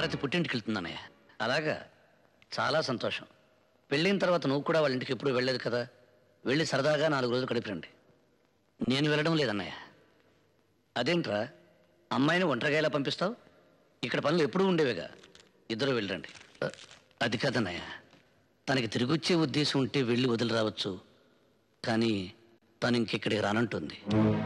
భారతి పుట్టింటికి వెళ్తుందన్నయ్య అలాగా చాలా సంతోషం పెళ్ళైన తర్వాత నువ్వు కూడా వాళ్ళ ఇంటికి ఎప్పుడు వెళ్ళలేదు కదా వెళ్ళి సరదాగా నాలుగు రోజులు గడిపిరండి నేను వెళ్ళడం లేదన్నయ్య అదేంట్రా అమ్మాయిని ఒంటరిగా ఎలా పంపిస్తావు ఇక్కడ పనులు ఎప్పుడూ ఉండేవిగా ఇద్దరు వెళ్ళండి అ, అది కాదన్నయ్య తనకి తిరిగి వచ్చే ఉద్దేశం ఉంటే వెళ్ళి వదిలి రావచ్చు కానీ తను ఇంకెక్కడికి రానంటుంది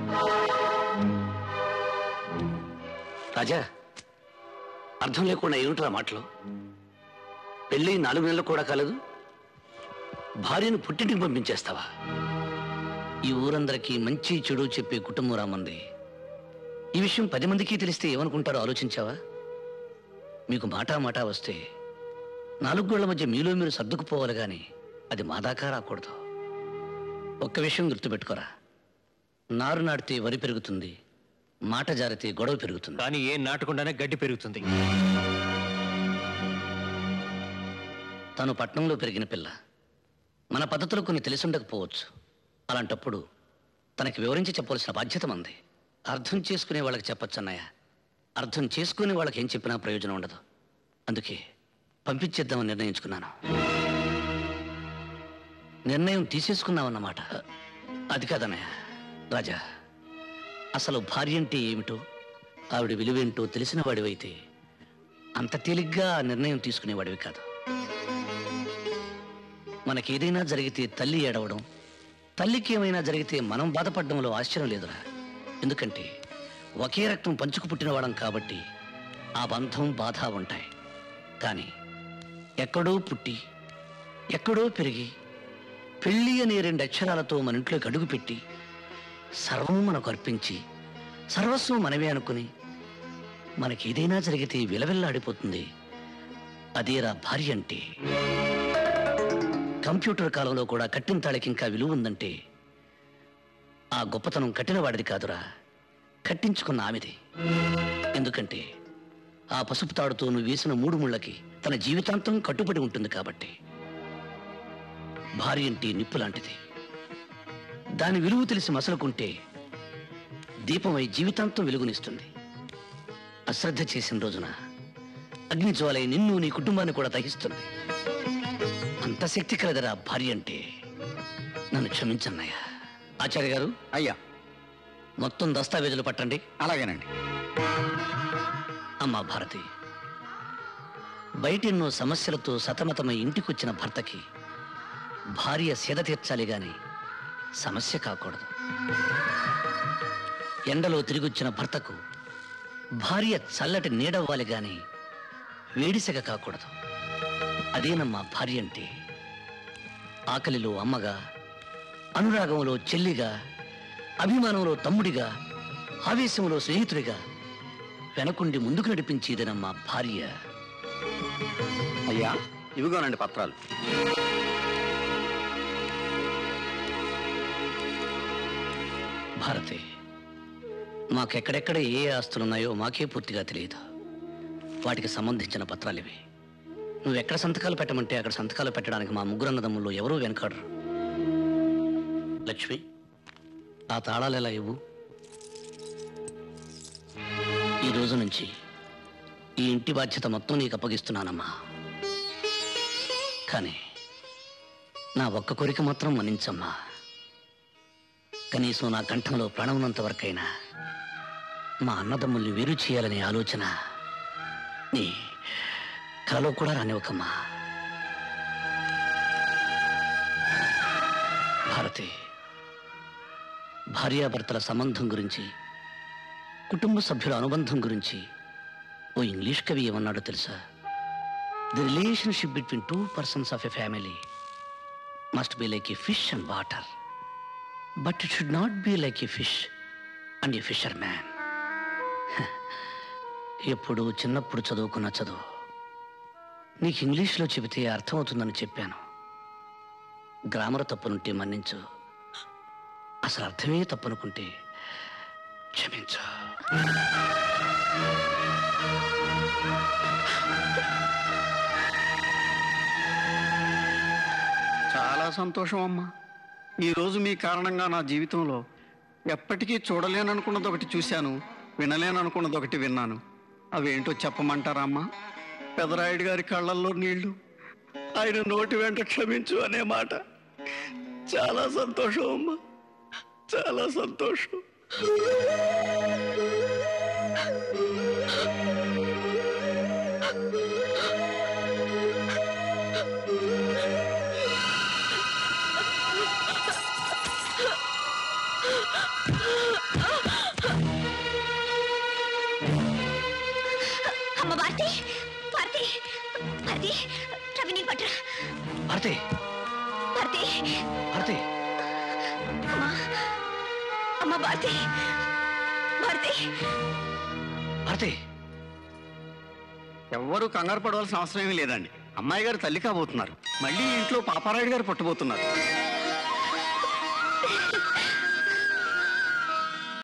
రాజా అర్థం లేకుండా ఏమిట్రా మాటలు పెళ్ళి నాలుగు నెలలు కూడా కాలేదు భార్యను పుట్టింటికి పంపించేస్తావా ఈ ఊరందరికీ మంచి చెడు చెప్పే కుటుంబం రామంది ఈ విషయం పది మందికి తెలిస్తే ఏమనుకుంటారో ఆలోచించావా మీకు మాటా మాటా వస్తే నాలుగు గోళ్ల మధ్య మీలో మీరు సర్దుకుపోవాలి కానీ అది మా దాకా రాకూడదు ఒక్క విషయం గుర్తుపెట్టుకోరా నారు నాటితే వరి పెరుగుతుంది మాట జారితే గొడవ పెరుగుతుంది కానీ ఏం నాటకుండానే గడ్డి పెరుగుతుంది తను పట్నంలో పెరిగిన పిల్ల మన పద్ధతులు కొన్ని తెలిసి ఉండకపోవచ్చు అలాంటప్పుడు తనకి వివరించి చెప్పవలసిన బాధ్యత మంది అర్థం చేసుకునే వాళ్ళకి చెప్పొచ్చు అన్నయ్య అర్థం చేసుకునే వాళ్ళకి ఏం చెప్పినా ప్రయోజనం ఉండదు అందుకే పంపించేద్దామని నిర్ణయించుకున్నాను నిర్ణయం తీసేసుకున్నామన్నమాట అది కాదన్నయ్య రాజా అసలు భార్య అంటే ఏమిటో ఆవిడ విలువేంటో తెలిసిన వాడివైతే అంత తేలిగ్గా ఆ నిర్ణయం తీసుకునేవాడివి కాదు మనకేదైనా జరిగితే తల్లి ఏడవడం తల్లికి ఏమైనా జరిగితే మనం బాధపడడంలో ఆశ్చర్యం లేదురా ఎందుకంటే ఒకే రక్తం పంచుకు పుట్టినవాడం కాబట్టి ఆ బంధం బాధ ఉంటాయి కానీ ఎక్కడో పుట్టి ఎక్కడో పెరిగి పెళ్ళి అనే రెండు అక్షరాలతో మన ఇంట్లోకి అడుగుపెట్టి సర్వం మనకు అర్పించి సర్వస్వం మనమే అనుకుని మనకేదైనా జరిగితే విలవిల్లాడిపోతుంది అదేరా భార్య అంటే కంప్యూటర్ కాలంలో కూడా కట్టిన తాళికి ఇంకా విలువ ఉందంటే ఆ గొప్పతనం కట్టిన వాడిది కాదురా కట్టించుకున్న ఆమెది ఎందుకంటే ఆ పసుపు తాడుతో నువ్వు వేసిన మూడు ముళ్ళకి తన జీవితాంతం కట్టుబడి ఉంటుంది కాబట్టి భార్య అంటే నిప్పు లాంటిది దాని విలువ తెలిసి మసలుకుంటే దీపమై జీవితాంతం వెలుగునిస్తుంది అశ్రద్ధ చేసిన రోజున అగ్ని జ్వాలై నిన్ను నీ కుటుంబాన్ని కూడా దహిస్తుంది అంత శక్తి కలదరా భార్య అంటే నన్ను క్షమించన్నయ్య ఆచార్య గారు అయ్యా మొత్తం దస్తావేజులు పట్టండి అలాగేనండి అమ్మా భారతి బయటెన్నో సమస్యలతో సతమతమై ఇంటికొచ్చిన భర్తకి భార్య సేద తీర్చాలి గాని సమస్య కాకూడదు ఎండలో తిరిగొచ్చిన భర్తకు భార్య చల్లటి నీడవ్వాలి గాని వేడిసెగ కాకూడదు అదేనమ్మా భార్య అంటే ఆకలిలో అమ్మగా అనురాగంలో చెల్లిగా అభిమానంలో తమ్ముడిగా ఆవేశంలో స్నేహితుడిగా వెనకుండి ముందుకు నడిపించేదనమ్మా భార్య అయ్యా ఇవిగోనండి పత్రాలు భారతి మాకెక్కడెక్కడ ఏ ఆస్తులున్నాయో మాకే పూర్తిగా తెలియదు వాటికి సంబంధించిన పత్రాలు ఇవి నువ్వు ఎక్కడ సంతకాలు పెట్టమంటే అక్కడ సంతకాలు పెట్టడానికి మా ముగ్గురు అన్నదమ్ముల్లో ఎవరూ వెనకాడరు లక్ష్మి ఆ తాళాలు ఎలా ఇవ్వు ఈ రోజు నుంచి ఈ ఇంటి బాధ్యత మొత్తం నీకు అప్పగిస్తున్నానమ్మా కానీ నా ఒక్క కోరిక మాత్రం మన్నించమ్మా కనీసం నా కంఠంలో ప్రాణం ఉన్నంత వరకైనా మా అన్నదమ్ముల్ని వేరు చేయాలనే ఆలోచన నీ కలలో కూడా రానివ్వకమ్మా భారతి భార్యాభర్తల సంబంధం గురించి కుటుంబ సభ్యుల అనుబంధం గురించి ఓ ఇంగ్లీష్ కవి ఏమన్నాడో తెలుసా the relationship between two persons of a family must be like a fish and water but it should not be like a fish and a fisherman ఎప్పుడు చిన్నప్పుడు చదువుకున్న చదువు నీకు ఇంగ్లీష్లో చెబితే అర్థమవుతుందని చెప్పాను గ్రామర్ తప్పునుంటే మన్నించు అసలు అర్థమే తప్పనుకుంటే క్షమించు చాలా సంతోషం అమ్మా ఈరోజు మీ కారణంగా నా జీవితంలో ఎప్పటికీ చూడలేననుకున్నది ఒకటి చూశాను వినలేననుకున్నది ఒకటి విన్నాను అవేంటో చెప్పమంటారా అమ్మా పెదరాయుడు గారి కళ్ళల్లో నీళ్లు ఆయన నోటి వెంట క్షమించు అనే మాట చాలా సంతోషం అమ్మా చాలా సంతోషం అమ్మ భారతి భారతి భారతి రవి నీకు పట్రా భారతి భారతి భారతి అమ్మా అమ్మ భారతి భారతి భారతి ఎవ్వరూ కంగారు పడవలసిన అవసరం ఏమీ లేదండి అమ్మాయి గారు తల్లి కాబోతున్నారు మళ్ళీ ఇంట్లో పాపారాయుడు గారు పుట్టబోతున్నారు